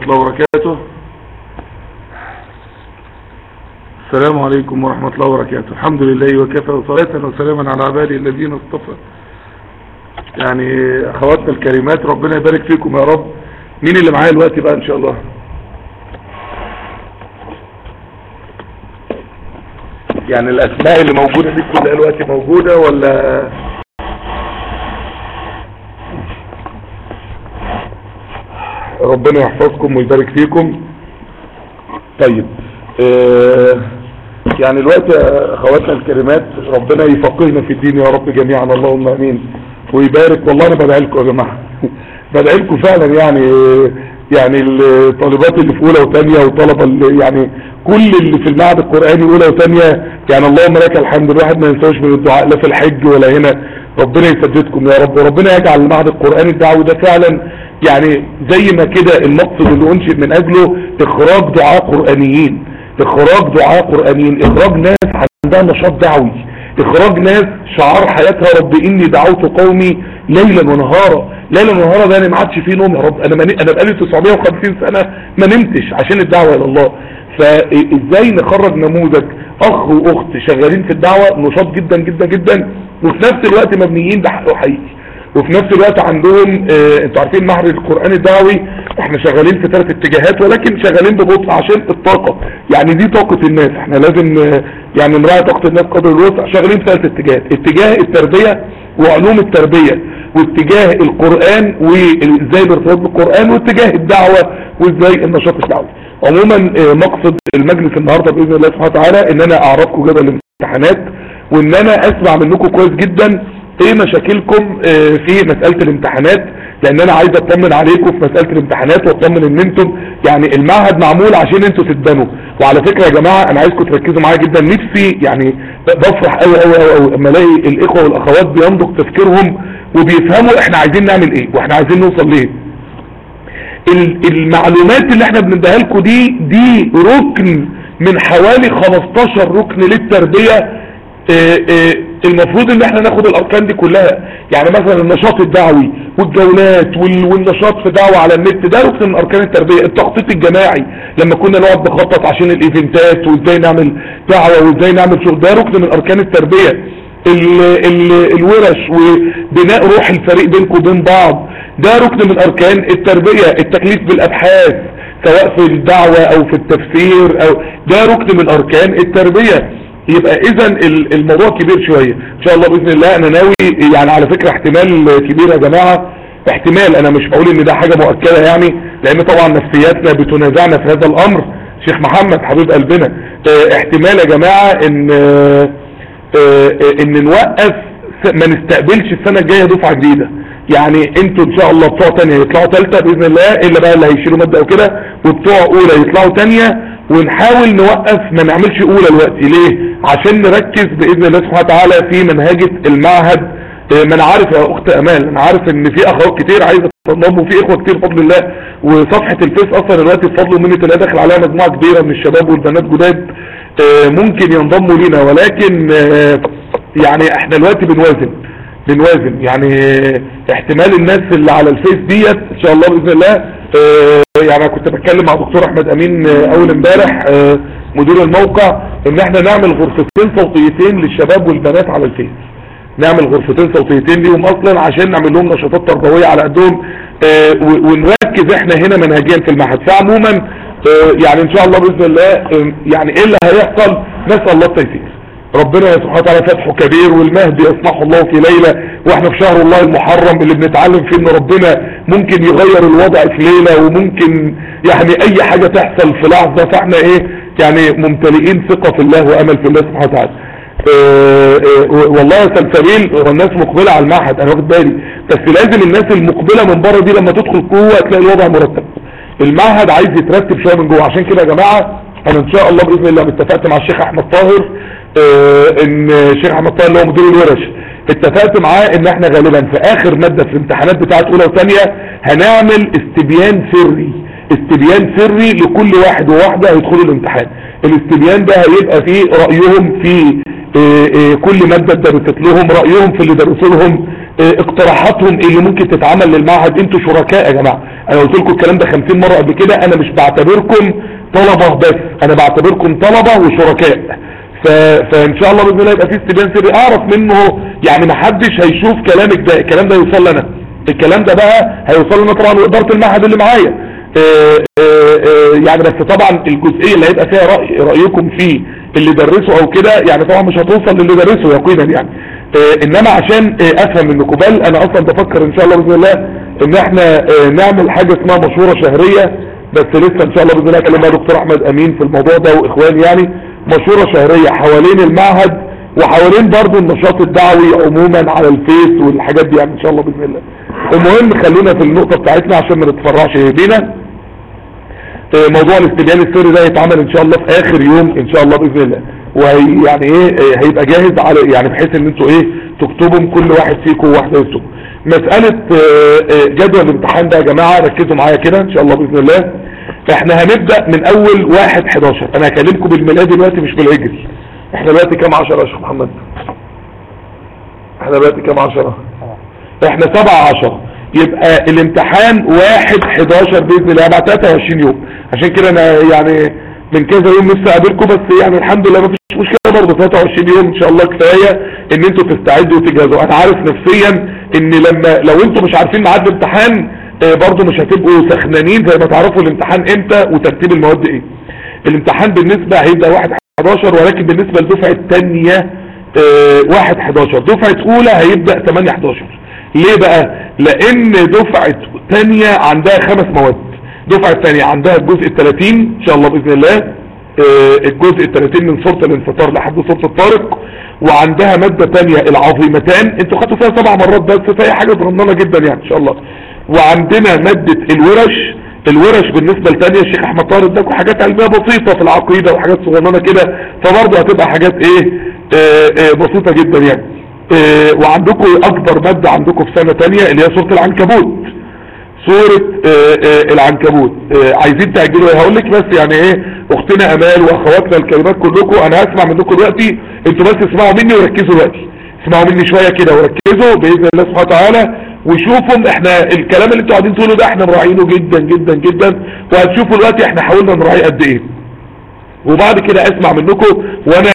الله وبركاته السلام عليكم ورحمة الله وبركاته الحمد لله وكفى وصلاة وسلاما على عباده الذين اصطفى يعني اخواتنا الكريمات ربنا يبارك فيكم يا رب مين اللي معايا الوقت بقى ان شاء الله يعني الاسماء اللي موجودة دي كلها الوقت موجودة ولا ربنا يحفظكم ويبارك فيكم طيب آه يعني الوقت يا اخواتنا الكريمات ربنا يفقهنا في الدين يا رب جميعا اللهم امين ويبارك والله انا بدعي لكم يا جماعه بدعي لكم فعلا يعني يعني الطالبات اللي في اولى وثانيه وطلبه اللي يعني كل اللي في المعهد القراني اولى وثانيه يعني اللهم لك الحمد الواحد ما ينساش من الدعاء لا في الحج ولا هنا ربنا يسددكم يا رب وربنا يجعل المعهد القراني الدعوي ده فعلا يعني زي ما كده المقصد اللي انشئ من اجله اخراج دعاء قرانيين اخراج دعاء قرانيين اخراج ناس عندها نشاط دعوي اخراج ناس شعار حياتها رب اني دعوت قومي ليلا ونهارا ليلا ونهارا ده انا ما عادش فيه نوم يا رب انا مني انا بقالي 950 سنه ما نمتش عشان الدعوه الى الله فازاي نخرج نموذج اخ واخت شغالين في الدعوه نشاط جدا جدا جدا وفي نفس الوقت مبنيين بحق حقيقي وفي نفس الوقت عندهم اه انتوا عارفين معهد القرآن الدعوي احنا شغالين في ثلاث اتجاهات ولكن شغالين ببطء عشان الطاقة يعني دي طاقة الناس احنا لازم اه يعني نراعي طاقة الناس قدر الوسع شغالين في ثلاث اتجاهات اتجاه التربية وعلوم التربية واتجاه القرآن وازاي الارتباط بالقرآن واتجاه الدعوة وازاي النشاط الدعوي عموما اه مقصد المجلس النهاردة بإذن الله سبحانه وتعالى ان انا اعرفكم جدول الامتحانات وان انا اسمع منكم كويس جدا ايه مشاكلكم في مسألة الامتحانات لان انا عايز اطمن عليكم في مسألة الامتحانات واطمن ان انتم يعني المعهد معمول عشان انتوا تدنوا وعلى فكرة يا جماعة انا عايزكم تركزوا معايا جدا نفسي يعني بفرح قوي قوي قوي اما الاقي الاخوة والاخوات بينضج تفكيرهم وبيفهموا احنا عايزين نعمل ايه واحنا عايزين نوصل ليه المعلومات اللي احنا بنديها لكم دي دي ركن من حوالي 15 ركن للتربية اه اه المفروض ان احنا ناخد الاركان دي كلها يعني مثلا النشاط الدعوي والجولات والنشاط في دعوة على النت ده ركن من اركان التربية التخطيط الجماعي لما كنا نقعد نخطط عشان الايفنتات وازاي نعمل دعوة وازاي نعمل شغل ده ركن من اركان التربية ال ال الورش وبناء روح الفريق بينكم وبين بعض ده ركن من اركان التربية التكليف بالابحاث سواء في الدعوة او في التفسير او ده ركن من اركان التربية يبقى اذا الموضوع كبير شوية ان شاء الله باذن الله انا ناوي يعني على فكرة احتمال كبير يا جماعة احتمال انا مش بقول ان ده حاجة مؤكدة يعني لان طبعا نفسياتنا بتنازعنا في هذا الامر شيخ محمد حبيب قلبنا اه احتمال يا جماعة ان اه اه ان نوقف ما نستقبلش السنة الجاية دفعة جديدة يعني انتوا ان شاء الله بتوع تانية يطلعوا تالتة باذن الله الا بقى اللي هيشيلوا مادة او كده وبتوع اولى يطلعوا تانية ونحاول نوقف ما نعملش اولى الوقت ليه عشان نركز باذن الله سبحانه وتعالى في منهجة المعهد ما انا عارف يا اخت امال انا عارف ان في اخوات كتير عايزه تنضم وفي اخوه كتير بفضل الله وصفحه الفيس اصلا دلوقتي بفضل ومنه الله داخل عليها مجموعه كبيره من الشباب والبنات جداد ممكن ينضموا لينا ولكن يعني احنا دلوقتي بنوازن بنوازن يعني احتمال الناس اللي على الفيس ديت ان شاء الله باذن الله اه يعني كنت بتكلم مع دكتور احمد امين اول امبارح اه مدير الموقع ان احنا نعمل غرفتين صوتيتين للشباب والبنات على الفيس نعمل غرفتين صوتيتين ليهم اصلا عشان نعمل لهم نشاطات تربويه على قدهم اه ونركز احنا هنا منهجيا في المعهد فعموما يعني ان شاء الله باذن الله يعني ايه اللي هيحصل نسال الله التيسير ربنا سبحانه وتعالى فتحه كبير والمهدي يصنعه الله في ليلة واحنا في شهر الله المحرم اللي بنتعلم فيه ان ربنا ممكن يغير الوضع في ليلة وممكن يعني اي حاجة تحصل في لحظة فاحنا ايه يعني ممتلئين ثقة في الله وامل في الله سبحانه وتعالى اه اه والله يا سلسبيل والناس مقبلة على المعهد انا واخد بالي بس لازم الناس المقبلة من بره دي لما تدخل جوه تلاقي الوضع مرتب المعهد عايز يترتب شوية من جوه عشان كده يا جماعة انا ان شاء الله باذن الله اتفقت مع الشيخ احمد طاهر اه ان الشيخ احمد طاهر اللي هو مدير الورش اتفقت معاه ان احنا غالبا في اخر مادة في الامتحانات بتاعت اولى وثانية هنعمل استبيان سري استبيان سري لكل واحد وواحدة هيدخلوا الامتحان الاستبيان ده هيبقى فيه رأيهم في اه اه كل مادة درست لهم رأيهم في اللي درسوا لهم اه اقتراحاتهم اللي ممكن تتعمل للمعهد انتوا شركاء يا جماعة انا قلت لكم الكلام ده 50 مرة قبل كده انا مش بعتبركم طلبة بس انا بعتبركم طلبة وشركاء ف... فان شاء الله باذن الله يبقى في استبيان سري اعرف منه يعني ما حدش هيشوف كلامك ده الكلام ده يوصل لنا الكلام ده بقى هيوصل لنا طبعا واداره المعهد اللي معايا يعني بس طبعا الجزئيه اللي هيبقى فيها رأي رايكم فيه اللي درسه او كده يعني طبعا مش هتوصل للي درسه يقينا يعني انما عشان افهم منكم بل انا اصلا بفكر ان شاء الله باذن الله ان احنا نعمل حاجه اسمها مشوره شهريه بس لسه ان شاء الله باذن الله اكلم دكتور احمد امين في الموضوع ده واخواني يعني مشورة شهرية حوالين المعهد وحوالين برضو النشاط الدعوي عموما على الفيس والحاجات دي يعني ان شاء الله باذن الله المهم خلونا في النقطة بتاعتنا عشان ما نتفرعش بينا موضوع الاستبيان السري ده يتعمل ان شاء الله في اخر يوم ان شاء الله باذن الله وهي يعني ايه هيبقى جاهز على يعني بحيث ان انتوا ايه تكتبوا كل واحد فيكم واحده يكتب مسألة جدول الامتحان ده يا جماعة ركزوا معايا كده ان شاء الله باذن الله احنا هنبدأ من اول واحد 11 انا هكلمكم بالميلاد دلوقتي مش بالهجري احنا دلوقتي كام 10 يا شيخ محمد احنا دلوقتي كام 10 احنا 7 10 يبقى الامتحان واحد 11 باذن الله بعد 23 يوم عشان كده انا يعني من كذا يوم لسه قابلكم بس يعني الحمد لله مفيش مشكله برضه 23 يوم ان شاء الله كفايه ان انتوا تستعدوا وتجهزوا انا عارف نفسيا ان لما لو انتوا مش عارفين ميعاد الامتحان برضه مش هتبقوا سخنانين زي ما تعرفوا الامتحان امتى وترتيب المواد ايه الامتحان بالنسبة هيبدأ واحد 11 ولكن بالنسبة لدفعة تانية اه واحد 11 دفعة اولى هيبدأ 8 11 ليه بقى لان دفعة تانية عندها خمس مواد دفعة تانية عندها الجزء الثلاثين ان شاء الله باذن الله اه الجزء الثلاثين من سورة الانفطار لحد سورة الطارق وعندها مادة تانية العظيمتان انتوا خدتوا فيها سبع مرات بس فهي حاجة صغننة جدا يعني ان شاء الله وعندنا مادة الورش الورش بالنسبة لتانية الشيخ احمد طاهر اداكم حاجات علمية بسيطة في العقيدة وحاجات صغننة كده فبرضه هتبقى حاجات ايه اه اه بسيطة جدا يعني اه وعندكم اكبر مادة عندكم في سنة تانية اللي هي سورة العنكبوت سورة العنكبوت عايزين تأجلوا هقول لك بس يعني ايه اختنا امال واخواتنا الكلمات كلكم انا هسمع منكم دلوقتي انتوا بس اسمعوا مني وركزوا دلوقتي اسمعوا مني شوية كده وركزوا بإذن الله سبحانه وتعالى وشوفوا احنا الكلام اللي انتوا قاعدين تقولوا ده احنا مراعينه جدا جدا جدا وهتشوفوا دلوقتي احنا حاولنا نراعيه قد ايه وبعد كده اسمع منكم وانا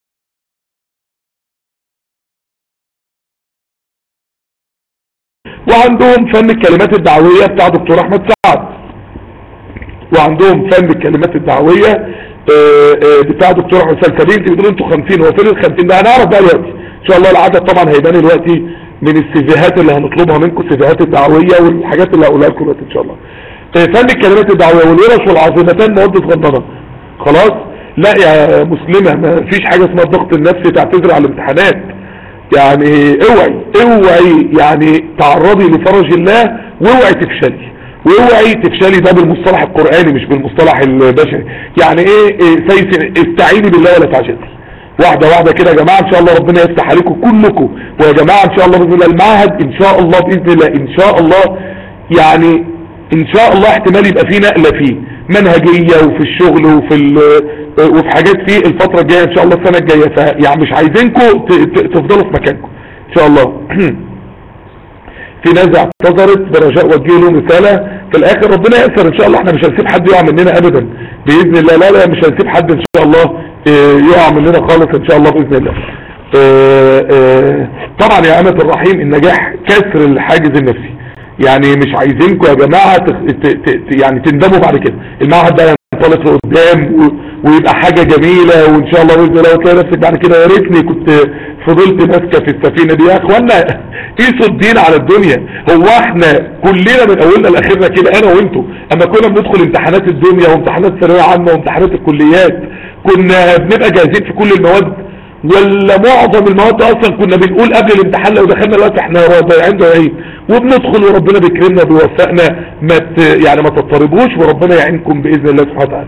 وعندهم فن الكلمات الدعوية بتاع دكتور احمد سعد وعندهم فن الكلمات الدعوية اه اه بتاع دكتور احمد سلسبيل انتوا بتقولوا انتوا 50 هو فين ال 50 ده هنعرف بقى دلوقتي ان شاء الله العدد طبعا هيبان دلوقتي من السيفيهات اللي هنطلبها منكم السيفيهات الدعوية والحاجات اللي هقولها لكم دلوقتي ان شاء الله فن الكلمات الدعوية والورش والعظيمتان مواد صغننه خلاص لا يا مسلمة ما فيش حاجة اسمها الضغط النفسي تعتذر على الامتحانات يعني اوعي اوعي يعني تعرضي لفرج الله واوعي تفشلي واوعي تفشلي ده بالمصطلح القرآني مش بالمصطلح البشري يعني ايه, إيه سيسن استعيني بالله ولا تعجزي واحدة واحدة كده يا جماعة ان شاء الله ربنا يفتح عليكم كلكم ويا جماعة ان شاء الله بإذن الله المعهد ان شاء الله بإذن الله ان شاء الله يعني ان شاء الله احتمال يبقى فيه نقلة فيه منهجية وفي الشغل وفي وفي حاجات فيه الفترة الجاية ان شاء الله السنة الجاية يعني مش عايزينكم تفضلوا في مكانكم ان شاء الله في ناس اعتذرت برجاء وجه له مثالة في الاخر ربنا يأثر ان شاء الله احنا مش هنسيب حد يقع مننا ابدا باذن الله لا لا مش هنسيب حد ان شاء الله يقع مننا خالص ان شاء الله باذن الله طبعا يا امة الرحيم النجاح كسر الحاجز النفسي يعني مش عايزينكم يا جماعة ت... ت... يعني تندموا بعد كده المعهد ده ينطلق لقدام و... ويبقى حاجة جميلة وان شاء الله باذن الله وتلاقي نفسك بعد كده يا ريتني كنت فضلت ماسكه في السفينة دي يا اخوانا قيسوا الدين على الدنيا هو احنا كلنا من اولنا لاخرنا كده انا وانتوا اما كنا بندخل امتحانات الدنيا وامتحانات ثانويه عامه وامتحانات الكليات كنا بنبقى جاهزين في كل المواد ولا معظم المواد اصلا كنا بنقول قبل الامتحان لو دخلنا دلوقتي احنا ضايعين ضايعين وبندخل وربنا بيكرمنا وبيوفقنا ما يعني ما تضطربوش وربنا يعينكم باذن الله سبحانه وتعالى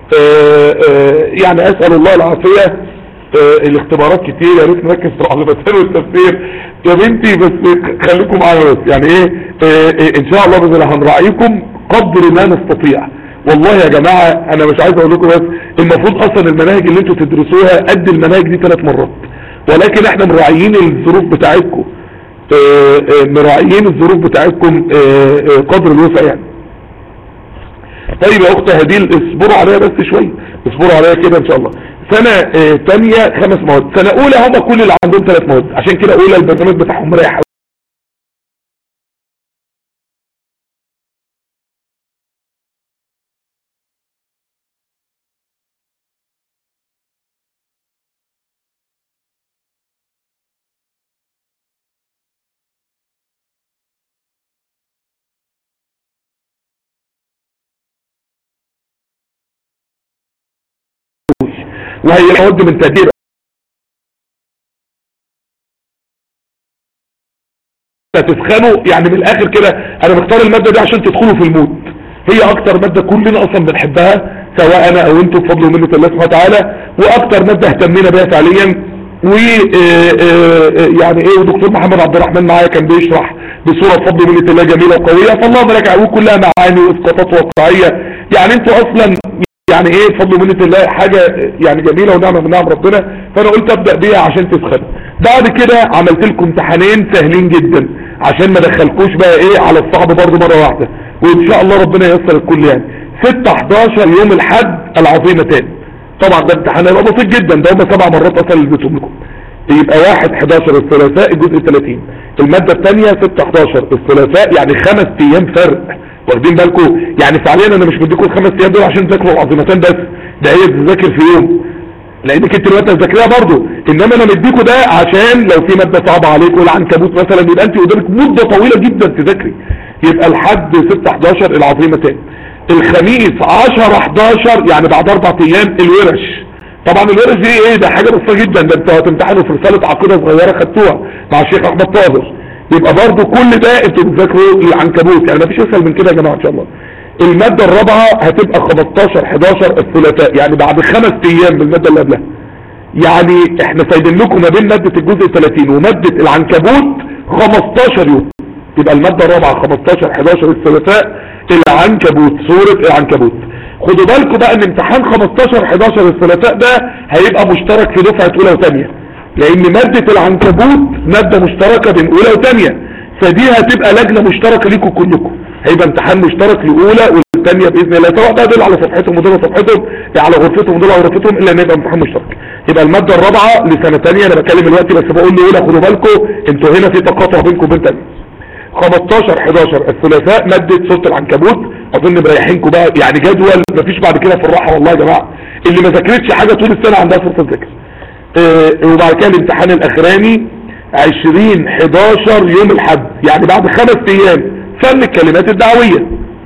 يعني اسال الله العافيه اه الاختبارات كتير يا ريت نركز في العلمتين والتفسير يا بنتي بس خليكم معانا بس يعني ايه اه اه ان شاء الله باذن الله هنراعيكم قدر ما نستطيع والله يا جماعة انا مش عايز اقول لكم بس المفروض اصلا المناهج اللي انتوا تدرسوها قد المناهج دي ثلاث مرات ولكن احنا مراعيين الظروف بتاعتكم آه، آه، مراعيين الظروف بتاعتكم آه، آه، قدر الوسع يعني طيب يا اخت هديل اصبروا عليا بس شويه اصبروا عليا كده ان شاء الله سنة آه، تانية خمس مواد سنة اولى هم كل اللي عندهم ثلاث مواد عشان كده اولى البرنامج بتاعهم مريح وهي مواد من تقدير تسخنوا يعني من الاخر كده انا بختار المادة دي عشان تدخلوا في المود هي اكتر مادة كلنا اصلا بنحبها سواء انا او انتم بفضل ومنة الله سبحانه وتعالى واكتر مادة اهتمينا بيها فعليا و آه، آه، يعني ايه ودكتور محمد عبد الرحمن معايا كان بيشرح بصورة بفضل ومنة الله جميلة وقوية فاللهم لك عوود كلها معاني واسقاطات واقعية يعني انتوا اصلا يعني ايه بفضل ومنة الله حاجة يعني جميلة ونعمة من نعم ربنا فانا قلت ابدأ بيها عشان تسخن بعد كده عملت لكم امتحانين سهلين جدا عشان ما ادخلكوش بقى ايه على الصعب برضه مرة واحدة وان شاء الله ربنا ييسر الكل يعني 6 11 يوم الحد العظيمتان طبعا ده امتحان هيبقى بسيط جدا ده هم سبع مرات اصلا اللي اديتهم لكم يبقى 1 11 الثلاثاء الجزء 30 المادة الثانية 6 11 الثلاثاء يعني خمس ايام فرق واخدين بالكم يعني فعليا انا مش بديكم الخمس ايام دول عشان تذاكروا العظيمتان بس ده هي تذاكر في يوم لانك انت دلوقتي هتذاكريها برضه انما انا مديكوا ده عشان لو في ماده صعبه عليك والعنكبوت مثلا يبقى انت قدامك مده طويله جدا تذاكري يبقى الحد 6 11 العظيمتان الخميس 10 11 يعني بعد اربع ايام الورش طبعا الورش دي ايه ده حاجه بسيطه جدا ده انتوا هتمتحنوا في رساله عقيده صغيره خدتوها مع الشيخ احمد طاهر يبقى برضه كل ده انتوا بتذاكروا العنكبوت يعني مفيش اسهل من كده يا جماعه ان شاء الله المادة الرابعة هتبقى 15 11 الثلاثاء يعني بعد خمس ايام من المادة اللي قبلها يعني احنا سايبين لكم ما بين مادة الجزء 30 ومادة العنكبوت 15 يوم يبقى المادة الرابعة 15 11 الثلاثاء العنكبوت سورة العنكبوت خدوا بالكم بقى ان امتحان 15 11 الثلاثاء ده هيبقى مشترك في دفعة اولى وثانية لان مادة العنكبوت مادة مشتركة بين اولى وثانية فدي هتبقى لجنة مشتركة ليكم كلكم هيبقى امتحان مشترك لاولى والثانية باذن الله سواء بقى دول على صفحتهم ودول على صفحتهم على غرفتهم ودول على غرفتهم الا ان يبقى امتحان مشترك يبقى المادة الرابعة لسنة ثانيه انا بتكلم دلوقتي بس بقول لاولى خدوا بالكم انتوا هنا في تقاطع بينكم وبين ثانيه 15 11 الثلاثاء مادة صوت العنكبوت اظن مريحينكم بقى يعني جدول مفيش بعد كده في الراحة والله يا جماعة اللي ما ذاكرتش حاجة طول السنة عندها فرصة تذاكر اه وبعد كده الامتحان الاخراني 20 11 يوم الحد يعني بعد خمس ايام فن الكلمات الدعوية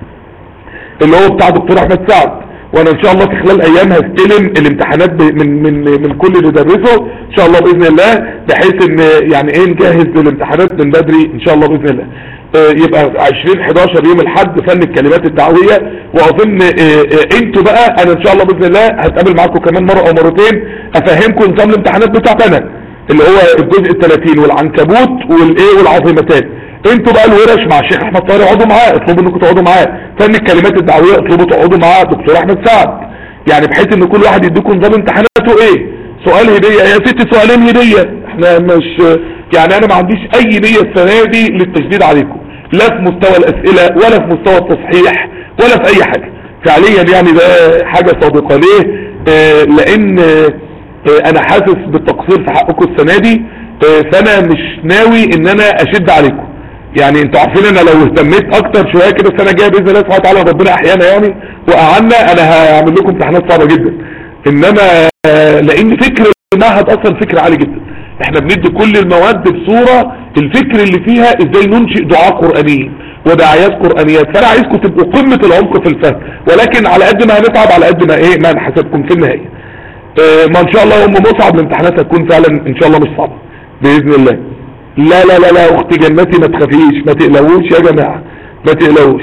اللي هو بتاع دكتور احمد سعد وانا ان شاء الله في خلال ايام هستلم الامتحانات ب- من من من كل اللي درسه ان شاء الله باذن الله بحيث ان يعني ايه نجهز للامتحانات من بدري ان شاء الله باذن الله آه، يبقى 20 11 يوم الحد فن الكلمات الدعويه واظن آه، آه، انتوا بقى انا ان شاء الله باذن الله هتقابل معاكم كمان مره او مرتين افهمكم نظام الامتحانات بتاعتنا اللي هو الجزء ال 30 والعنكبوت والايه والعظيمتان انتوا بقى الورش مع الشيخ احمد طاهر اقعدوا معاه اطلبوا انكم تقعدوا معاه فن الكلمات الدعويه اطلبوا تقعدوا معاه دكتور احمد سعد يعني بحيث ان كل واحد يديكم نظام امتحاناته ايه سؤال هديه يا ست سؤالين هديه احنا مش يعني انا ما عنديش اي نيه السنه دي للتشديد عليكم لا في مستوى الاسئله ولا في مستوى التصحيح ولا في اي حاجه فعليا يعني ده حاجه صادقه ليه آه لان آه انا حاسس بالتقصير في حقكم السنه دي آه فانا مش ناوي ان انا اشد عليكم يعني انتوا عارفين انا لو اهتميت اكتر شويه كده السنه الجايه باذن الله سبحانه وتعالى ربنا احيانا يعني وقعدنا انا هعمل لكم امتحانات صعبه جدا انما آه، لان فكر المعهد اصلا فكر عالي جدا احنا بندي كل المواد بصوره الفكر اللي فيها ازاي ننشئ دعاء قرانيين ودعايات قرانيات فانا عايزكم تبقوا قمه العمق في الفهم ولكن على قد ما هنتعب على قد ما ايه ما نحاسبكم في النهايه آه، ما ان شاء الله ام مصعب الامتحانات هتكون فعلا ان شاء الله مش صعبه باذن الله لا لا لا لا اختي جنتي ما تخافيش ما تقلقوش يا جماعه ما تقلقوش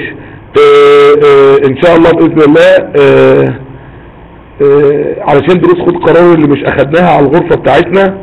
آه، آه، ان شاء الله باذن الله آه، آه، علشان دروس خد قرار اللي مش اخدناها على الغرفه بتاعتنا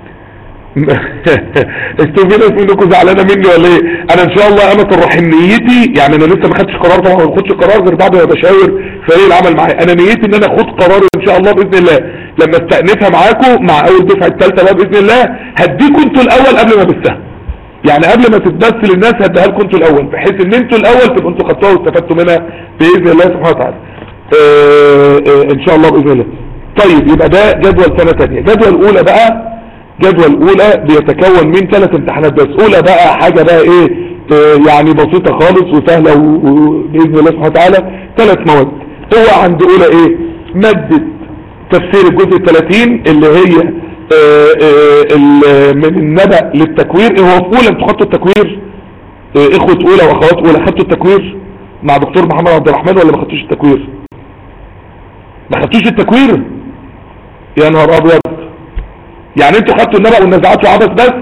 انتوا في ناس منكم زعلانه مني ولا ايه انا ان شاء الله امة الرحيم نيتي يعني انا لسه ما خدتش قرار طبعا ما باخدش قرار غير بعد ما بشاور فريق العمل معايا انا نيتي ان انا اخد قرار ان شاء الله باذن الله لما استأنفها معاكم مع اول دفعه الثالثه بقى باذن الله هديكم انتوا الاول قبل ما بالسهم يعني قبل ما تتبث للناس هديها لكم انتوا الاول بحيث ان انتوا الاول تبقوا انتوا خدتوها واستفدتوا منها باذن الله سبحانه وتعالى اه اه ان شاء الله باذن الله طيب يبقى ده جدول سنه ثانيه جدول اولى بقى جدول اولى بيتكون من ثلاث امتحانات بس اولى بقى حاجه بقى ايه اه يعني بسيطه خالص وسهله باذن الله سبحانه وتعالى ثلاث مواد هو عند اولى ايه ماده تفسير الجزء 30 اللي هي آآ آآ من النبأ للتكوير هو في اولى انتوا خدتوا التكوير اخوة اولى واخوات اولى خدتوا التكوير مع دكتور محمد عبد الرحمن ولا ما خدتوش التكوير ما خدتوش التكوير يا نهار ابيض يعني انتوا خدتوا النبأ والنزعات وعبث بس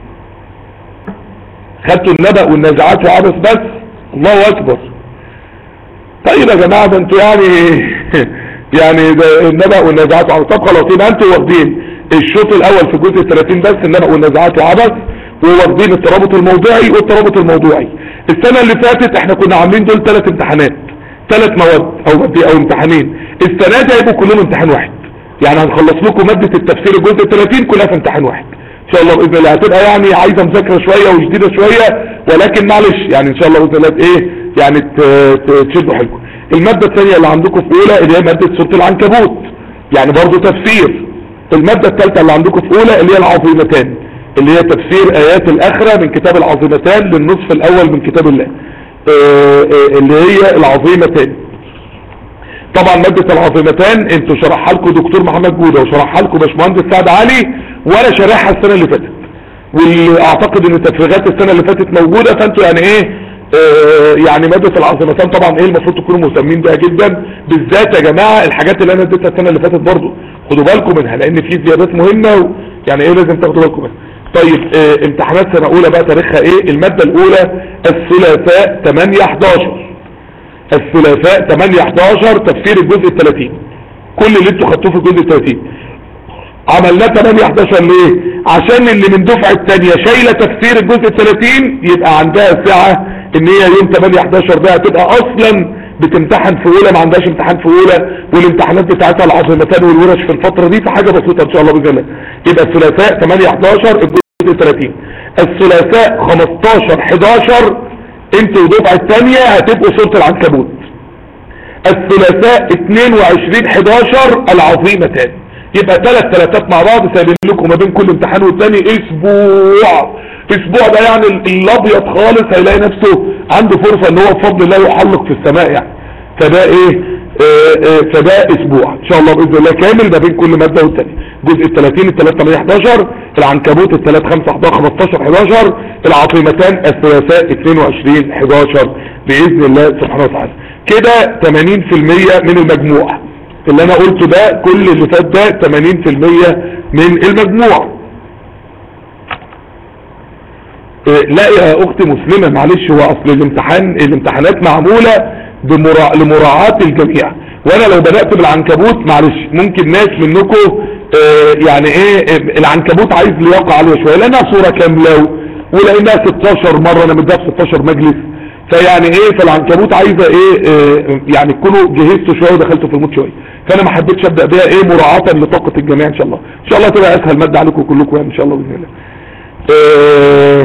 خدتوا النبأ والنزعات وعبث بس الله اكبر طيب يا جماعة ده انتوا يعني يعني ده النبأ والنزعات وعبث طب خلاص يبقى انتوا واخدين الشوط الاول في الجزء 30 بس النبأ والنزعات وعبث وواخدين الترابط الموضوعي والترابط الموضوعي السنة اللي فاتت احنا كنا عاملين دول ثلاث امتحانات ثلاث مواد او مادة او امتحانين السنة دي هيبقوا كلهم امتحان واحد يعني هنخلص لكم مادة التفسير الجزء 30 كلها في امتحان واحد ان شاء الله باذن الله هتبقى يعني عايزه مذاكره شويه وجديده شويه ولكن معلش يعني ان شاء الله باذن الله ايه يعني تشدوا حيلكم الماده الثانيه اللي عندكم في اولى اللي هي ماده سوره العنكبوت يعني برضو تفسير المادة الثالثة اللي عندكم في اولى اللي هي العظيمتان اللي هي تفسير ايات الاخرة من كتاب العظيمتان للنصف الاول من كتاب الله اه اه اللي هي العظيمتان طبعا مادة العظيمتان انتوا شرحها لكم دكتور محمد جودة وشرحها لكم باشمهندس سعد علي وانا شارحها السنة اللي فاتت واعتقد ان تفريغات السنة اللي فاتت موجودة فانتوا يعني ايه اه يعني مادة العظيمتان طبعا ايه المفروض تكونوا مهتمين بيها جدا بالذات يا جماعة الحاجات اللي انا اديتها السنة اللي فاتت برضو خدوا بالكم منها لان في زيادات مهمة و... يعني ايه لازم تاخدوا بالكم منها طيب اه امتحانات سنة اولى بقى تاريخها ايه المادة الاولى الثلاثاء 8 11 الثلاثاء 8 11 تفسير الجزء ال 30 كل اللي انتوا خدتوه في الجزء ال 30 عملناه 8 11 ليه عشان اللي من دفعة الثانية شايلة تفسير الجزء ال 30 يبقى عندها ساعة ان هي يوم 8 11 ده هتبقى اصلا بتمتحن في اولى ما عندهاش امتحان في اولى والامتحانات بتاعتها العظيمتان والورش في الفترة دي فحاجة بسيطة ان شاء الله باذن الله يبقى الثلاثاء 8 11 الجزء 30 الثلاثاء 15 11 انتوا ودفعة الثانية هتبقوا سورة العنكبوت الثلاثاء 22 11 العظيمتان يبقى ثلاث ثلاثات مع بعض سايبين لكم ما بين كل امتحان والتاني اسبوع اسبوع ده يعني الابيض خالص هيلاقي نفسه عنده فرصة ان هو بفضل الله يحلق في السماء يعني فده ايه اه اه فده اسبوع ان شاء الله باذن الله كامل ما بين كل ماده والتاني جزء ال 30 ال 3 8 11 العنكبوت ال 3 5 11 15 11 العظيمتان الثلاثاء 22 11 باذن الله سبحانه وتعالى كده 80% من المجموع اللي انا قلته ده كل اللي فات ده 80% من المجموع إيه لا يا اختي مسلمة معلش هو اصل الامتحان الامتحانات معمولة بمرا... لمراعاة الجميع وانا لو بدأت بالعنكبوت معلش ممكن ناس منكم اه يعني ايه العنكبوت عايز لياقة عالية شوية لانها صورة كاملة ولانها 16 مرة انا مديها في 16 مجلس فيعني ايه فالعنكبوت عايزة ايه اه يعني تكونوا جهزتوا شوية ودخلتوا في الموت شوية فانا ما حبيتش ابدأ بيها ايه مراعاة لطاقة الجميع ان شاء الله ان شاء الله تبقى اسهل مادة عليكم كلكم يعني ان شاء الله باذن الله اه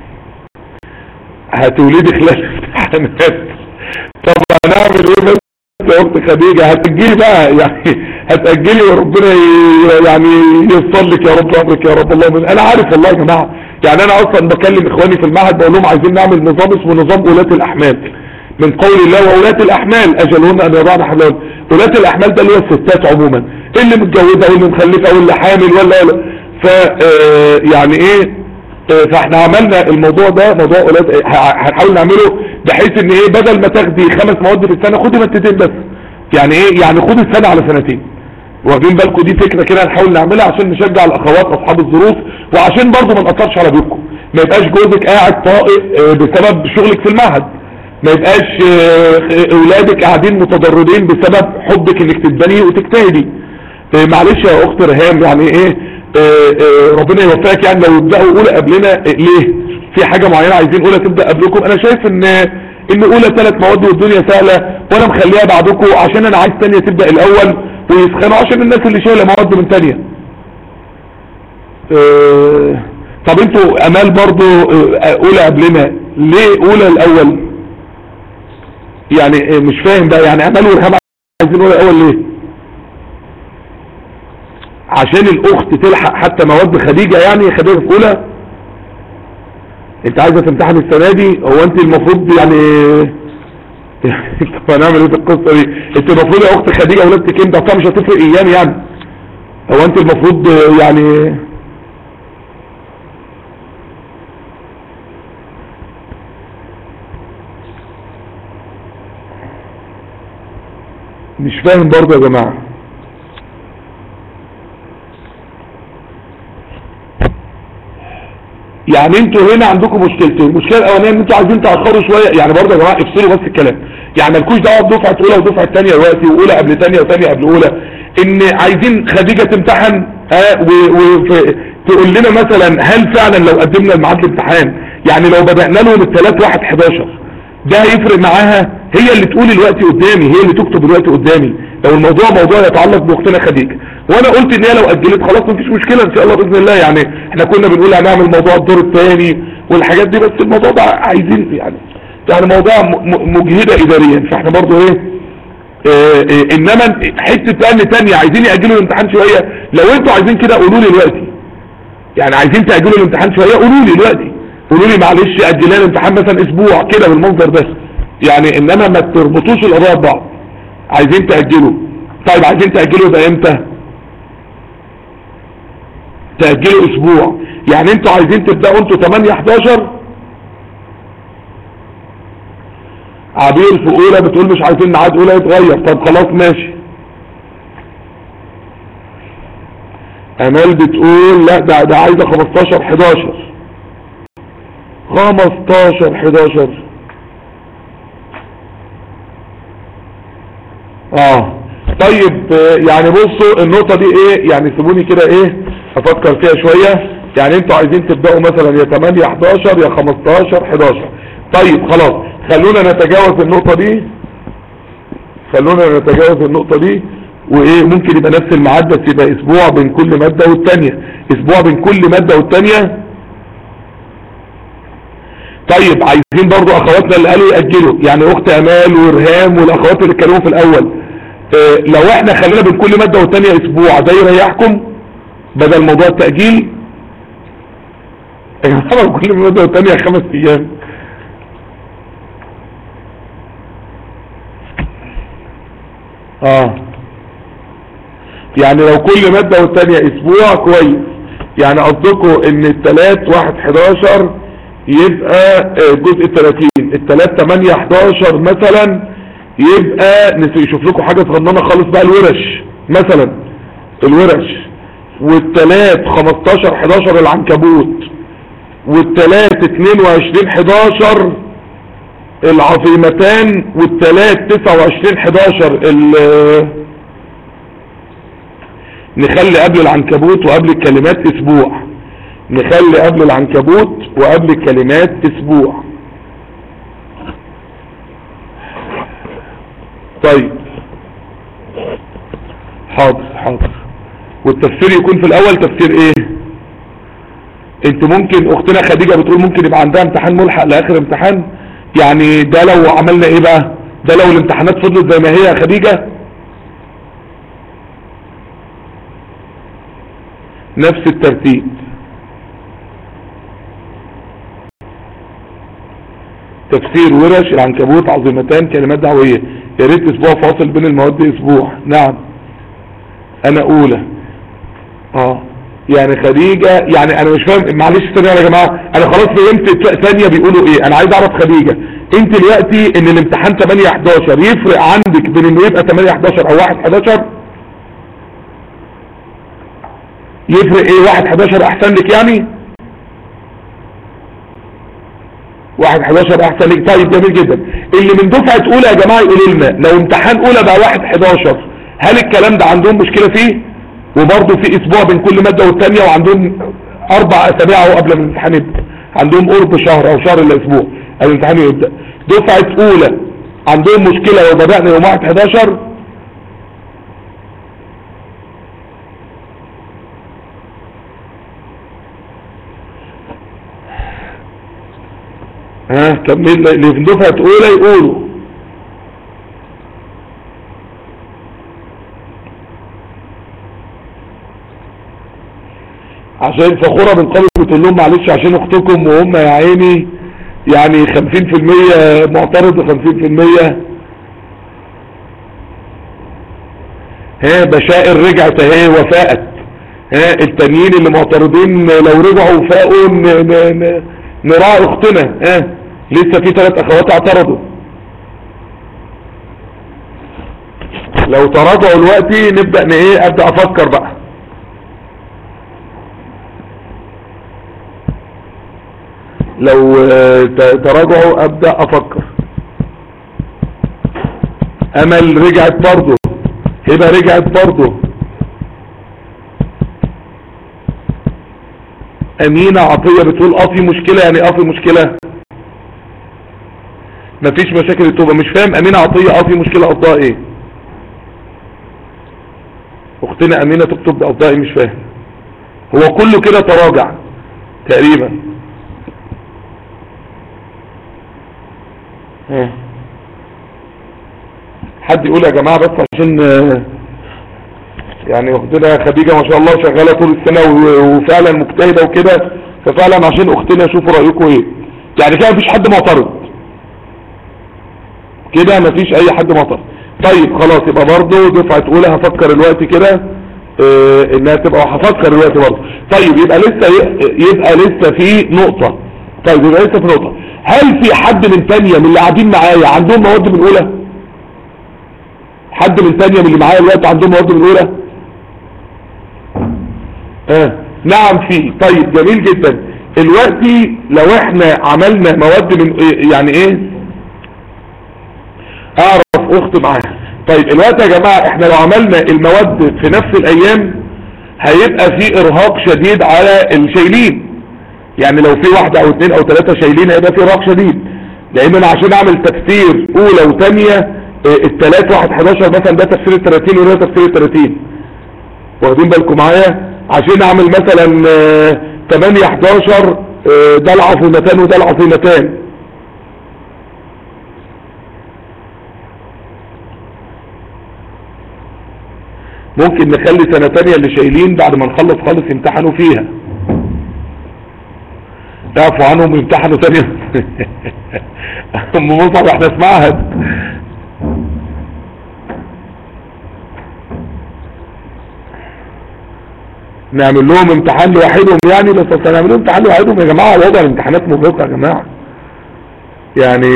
هتولدي خلال امتحانات طب هنعمل ايه بس يا اخت خديجة هتأجلي بقى يعني هتأجلي وربنا يعني يوصل لك يا رب امرك يا رب الله من انا عارف والله يا جماعة يعني انا اصلا بكلم اخواني في المعهد بقول لهم عايزين نعمل نظام اسمه نظام ولاة الاحمال من قول الله وولاة الاحمال اجلهن ان يضعن حملهن ولاة الاحمال ده اللي هو الستات عموما اللي متجوزة واللي مخلفة واللي حامل ولا ولا ف يعني ايه فاحنا عملنا الموضوع ده موضوع اولاد هنحاول نعمله بحيث ان ايه بدل ما تاخدي خمس مواد في السنه خدي مادتين بس يعني ايه يعني خدي السنه على سنتين واخدين بالكم دي فكره كده هنحاول نعملها عشان نشجع الاخوات اصحاب الظروف وعشان برضه ما ناثرش على بيوتكم ما يبقاش جوزك قاعد طائق بسبب شغلك في المعهد ما يبقاش اولادك قاعدين متضررين بسبب حبك انك تتبني وتجتهدي معلش يا اخت رهام يعني ايه آآ آآ ربنا يوفقك يعني لو يبدأوا اولى قبلنا ليه في حاجة معينة عايزين اولى تبدأ قبلكم انا شايف ان ان اولى ثلاث مواد والدنيا سهلة وانا مخليها بعدكم عشان انا عايز تانية تبدأ الاول ويسخنوا عشان الناس اللي شايلة مواد من تانية طب انتوا امال برضو اه، اولى قبلنا ليه اولى الاول يعني اه، مش فاهم بقى يعني امال ورهام عايزين اولى الاول ليه عشان الاخت تلحق حتى مواد خديجة يعني خديجة في اولى انت عايزة تمتحن السنة دي هو انت المفروض يعني طب هنعمل ايه في القصة دي انت المفروض يا اخت خديجة ولادتك انت اصلا مش هتفرق ايام يعني هو انت المفروض اه، يعني مش فاهم برضه يا جماعة يعني انتوا هنا عندكم مشكلتين المشكله الاولانيه ان انتوا عايزين تاخروا شويه يعني برضه يا جماعه افصلوا بس الكلام يعني مالكوش دعوه بدفعه اولى ودفعه ثانيه دلوقتي واولى قبل ثانيه وثانيه قبل اولى ان عايزين خديجه تمتحن ها وتقول لنا مثلا هل فعلا لو قدمنا الميعاد الامتحان يعني لو بدانا لهم الثلاث واحد 11 ده هيفرق معاها هي اللي تقول الوقت قدامي هي اللي تكتب الوقت قدامي لو الموضوع موضوع يتعلق باختنا خديجه وانا قلت ان هي لو اجلت خلاص مفيش مشكله ان شاء الله باذن الله يعني احنا كنا بنقول هنعمل موضوع الدور الثاني والحاجات دي بس الموضوع ده عايزين يعني يعني موضوع م- م- مجهده اداريا فاحنا برضو ايه اه اه انما حته تاني تانية عايزين ياجلوا الامتحان شويه لو انتوا عايزين كده قولوا لي دلوقتي يعني عايزين تاجلوا الامتحان شويه قولوا لي دلوقتي قولوا لي معلش اجلنا الامتحان مثلا اسبوع كده بالمنظر ده يعني انما ما تربطوش القضايا ببعض عايزين تاجلوا طيب عايزين تاجلوا ده امتى تاجلوا اسبوع يعني انتوا عايزين تبداوا انتوا 8 11 عبير في اولى بتقول مش عايزين ميعاد اولى يتغير طب خلاص ماشي امال بتقول لا ده ده عايزه 15 11 15 11 اه طيب آه، يعني بصوا النقطة دي ايه يعني سيبوني كده ايه افكر فيها شوية يعني انتوا عايزين تبدأوا مثلا يا 8 11 يا 15 11 طيب خلاص خلونا نتجاوز النقطة دي خلونا نتجاوز النقطة دي وايه ممكن يبقى نفس الميعاد بس يبقى اسبوع بين كل مادة والتانية اسبوع بين كل مادة والتانية طيب عايزين برضو اخواتنا اللي قالوا يأجلوا يعني اخت امال ورهام والاخوات اللي اتكلموا في الاول اه لو احنا خلينا بين كل مادة والتانية اسبوع ده يريحكم بدل موضوع التأجيل يا جماعة بين كل مادة والتانية خمس ايام اه يعني لو كل مادة والتانية اسبوع كويس يعني قصدكم ان التلات واحد حداشر يبقى آه، جزء التلاتين التلات تمانية حداشر مثلا يبقى نس- يشوف لكم حاجة صغننة خالص بقى الورش مثلا الورش والتلات خمستاشر حداشر العنكبوت والتلات اتنين وعشرين حداشر العظيمتان والتلات تسعة وعشرين حداشر ال- نخلي قبل العنكبوت وقبل الكلمات اسبوع نخلي قبل العنكبوت وقبل الكلمات اسبوع طيب حاضر حاضر والتفسير يكون في الاول تفسير ايه انت ممكن اختنا خديجة بتقول ممكن يبقى عندها امتحان ملحق لاخر امتحان يعني ده لو عملنا ايه بقى ده لو الامتحانات فضلت زي ما هي يا خديجة نفس الترتيب تفسير ورش العنكبوت عظيمتان كلمات دعوية يا ريت اسبوع فاصل بين المواد اسبوع نعم انا اولى اه يعني خديجة يعني انا مش فاهم معلش ثانية يا جماعة انا خلاص فهمت ت- ثانية بيقولوا ايه انا عايز اعرف خديجة انت دلوقتي ان الامتحان 8 11 يفرق عندك بين انه يبقى 8 11 او 1 11 يفرق ايه 1 11 احسن لك يعني واحد 11 احسن لك طيب جميل جدا اللي من دفعة اولى يا جماعة يقولوا لنا لو امتحان اولى بقى واحد 11 هل الكلام ده عندهم مشكلة فيه وبرضه في اسبوع بين كل مادة والتانية وعندهم اربع اسابيع اهو قبل ما الامتحان يبدأ عندهم قرب شهر او شهر الا اسبوع الامتحان يبدأ دفعة اولى عندهم مشكلة لو بدأنا يوم واحد 11 ها كمل اللي في دفعة اولى يقولوا عشان فخورة من قبل بتقول لهم معلش عشان اختكم وهم يا عيني يعني 50% معترض و50% ها بشائر رجعت اهي وفاءت ها التانيين اللي معترضين لو رجعوا وفاقوا ن- ن- ن- نراعي اختنا ها لسه في ثلاث اخوات اعترضوا لو تراجعوا دلوقتي نبدأ ن- ايه ابدأ افكر بقى لو آه، ت- تراجعوا ابدأ افكر امل رجعت برضه هبة رجعت برضه امينة عطية بتقول اه في مشكلة يعني اه في مشكلة مفيش مشاكل التوبة مش فاهم امينة عطية اه في مشكلة قصدها ايه اختنا امينة تكتب قصدها ايه مش فاهم هو كله كده تراجع تقريبا ها. حد يقول يا جماعة بس عشان آه، يعني اختنا خديجة ما شاء الله شغالة طول السنة و- وفعلا مجتهدة وكده ففعلا عشان اختنا شوفوا رأيكم ايه يعني كده مفيش حد معترض كده مفيش اي حد معترض طيب خلاص يبقى برضه دفعة اولى هفكر الوقت كده اه انها تبقى هفكر الوقت برضه طيب يبقى لسه يبقى لسه في نقطة طيب يبقى لسه في نقطة هل في حد من تانية من اللي قاعدين معايا عندهم مواد من اولى حد من تانية من اللي معايا الوقت عندهم مواد من اولى اه نعم في طيب جميل جدا دلوقتي لو احنا عملنا مواد من إيه- يعني ايه اعرف اخت معاها طيب الوقت يا جماعة احنا لو عملنا المواد في نفس الايام هيبقى في ارهاق شديد على الشايلين يعني لو في واحدة او اتنين او تلاتة شايلين هيبقى في ارهاق شديد لان انا عشان اعمل تفسير اولى وتانية اه، التلات واحد 11 مثلا ده تفسير التلاتين وده تفسير التلاتين واخدين بالكم معايا عشان اعمل مثلا آه، 8 11 آه، ده العظيمتان وده العظيمتان ممكن نخلي سنة تانية اللي شايلين بعد ما نخلص خالص يمتحنوا فيها يعفوا عنهم ويمتحنوا تانية ام مصعب احنا في معهد نعمل لهم امتحان لوحدهم يعني بس اصل نعمل لهم امتحان لوحدهم يا جماعة وضع الامتحانات مرهقة يا جماعة يعني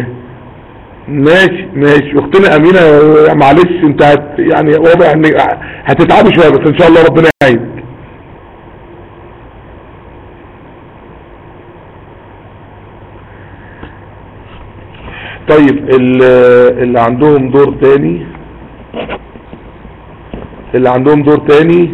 ماشي ماشي اختنا امينة معلش انت هت يعني واضح ان هتتعبوا شوية بس ان شاء الله ربنا يعينك طيب ال- اللي عندهم دور تاني اللي عندهم دور تاني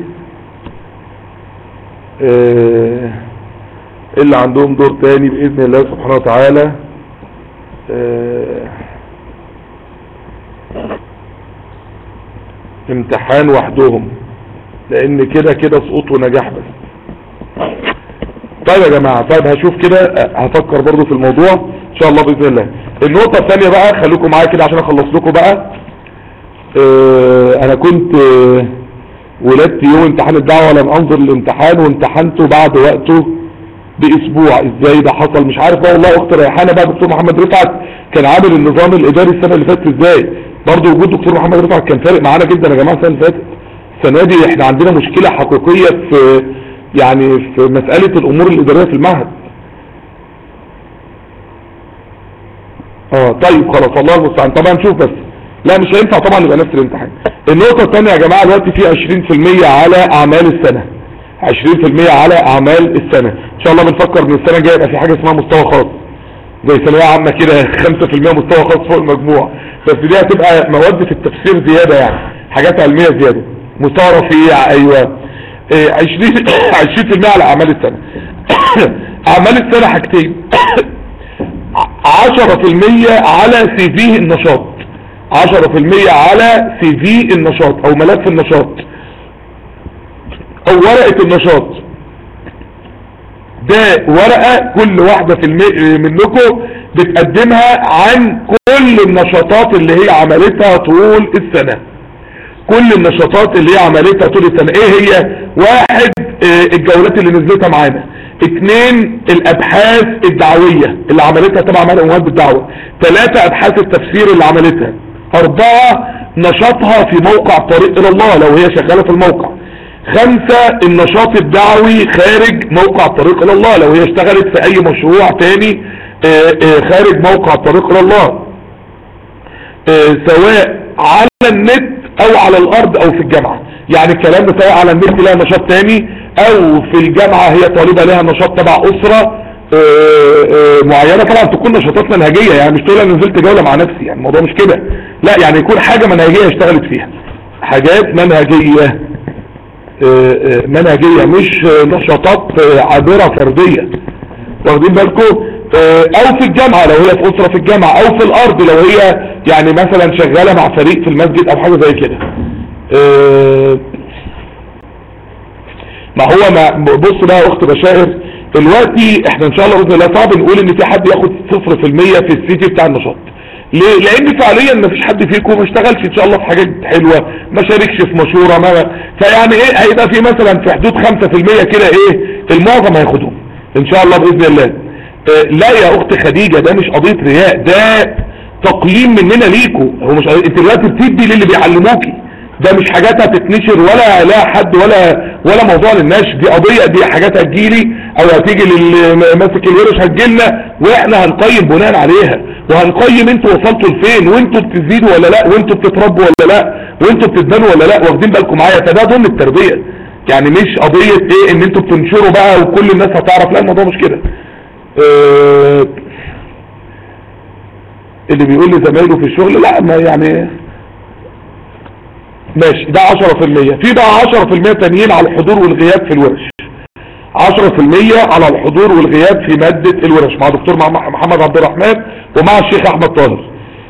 آه، اللي عندهم دور تاني بإذن الله سبحانه وتعالى آه، امتحان وحدهم لان كده كده سقوط ونجاح بس طيب يا جماعة طيب هشوف كده آه، هفكر برضو في الموضوع ان شاء الله بإذن الله النقطة الثانية بقى خليكم معايا كده عشان اخلص لكم بقى آه، انا كنت آه، ولدت يوم امتحان الدعوة لم انظر الامتحان وامتحنته بعد وقته باسبوع ازاي ده حصل مش عارف بقى والله اخت ريحانه بقى دكتور محمد رفعت كان عامل النظام الاداري السنه اللي فاتت ازاي برضه وجود دكتور محمد رفعت كان فارق معانا جدا يا جماعه السنه اللي فاتت السنه دي احنا عندنا مشكله حقيقيه في يعني في مساله الامور الاداريه في المعهد اه طيب خلاص الله المستعان طبعا نشوف بس لا مش هينفع طبعا يبقى نفس الامتحان النقطة الثانية يا جماعة دلوقتي في 20% على اعمال السنة 20% على اعمال السنة ان شاء الله بنفكر من السنة الجاية يبقى في حاجة اسمها مستوى خاص زي ثانوية عامة كده 5% مستوى خاص فوق المجموع بس دي هتبقى مواد في التفسير زيادة يعني حاجات علمية زيادة مستوى رفيع ايوه إيه، 20 20% على اعمال السنة اعمال السنة حاجتين 10% على سي في النشاط 10% على سي في النشاط او ملف النشاط او ورقة النشاط ده ورقة كل واحدة في المي... منكم بتقدمها عن كل النشاطات اللي هي عملتها طول السنة كل النشاطات اللي هي عملتها طول السنة ايه هي واحد اه الجولات اللي نزلتها معانا اثنين الابحاث الدعوية اللي عملتها تبع معانا امهات بالدعوة ثلاثة ابحاث التفسير اللي عملتها اربعة نشاطها في موقع طريق الى الله لو هي شغالة في الموقع خمسة النشاط الدعوي خارج موقع طريق الى الله لو هي اشتغلت في اي مشروع تاني اه اه خارج موقع طريق الى الله سواء على النت او على الارض او في الجامعة يعني الكلام ده سواء على النت لها نشاط تاني او في الجامعة هي طالبة لها نشاط تبع اسرة اه اه معينة طبعا تكون نشاطات منهجية يعني مش تقول انا نزلت جولة مع نفسي يعني الموضوع مش كده لا يعني يكون حاجة منهجية اشتغلت فيها حاجات منهجية اه منهجية مش نشاطات عابرة فردية واخدين بالكم او في الجامعة لو هي في اسرة في الجامعة او في الارض لو هي يعني مثلا شغالة مع فريق في المسجد او حاجة زي كده ما هو ما بص بقى يا اخت بشائر دلوقتي احنا ان شاء الله باذن الله صعب نقول ان في حد ياخد صفر في المية في السي في بتاع النشاط ليه لان فعليا ما فيش حد فيكم ما اشتغلش ان شاء الله في حاجات حلوة ما شاركش في مشورة ما فيعني ايه هيبقى في مثلا في حدود 5% كده ايه المعظم هياخدهم ان شاء الله باذن الله اه لا يا اخت خديجة ده مش قضية رياء ده تقييم مننا ليكوا هو مش انت دلوقتي بتدي للي بيعلموكي ده مش حاجات هتتنشر ولا لا حد ولا ولا موضوع للنشر دي قضية دي حاجات هتجيلي او هتيجي للي ماسك الورش هتجيلنا واحنا هنقيم بناء عليها وهنقيم انتوا وصلتوا لفين وانتوا بتزيدوا ولا لا وانتوا بتتربوا ولا لا وانتوا بتتبنوا ولا لا واخدين بالكم معايا فده ضمن التربية يعني مش قضية ايه ان انتوا بتنشروا بقى وكل الناس هتعرف لا الموضوع مش كده اه اللي بيقول لي زمايله في الشغل لا ما يعني ماشي ده 10% في بقى 10% تانيين على الحضور والغياب في الورش 10% على الحضور والغياب في مادة الورش مع دكتور محمد عبد الرحمن ومع الشيخ احمد طاهر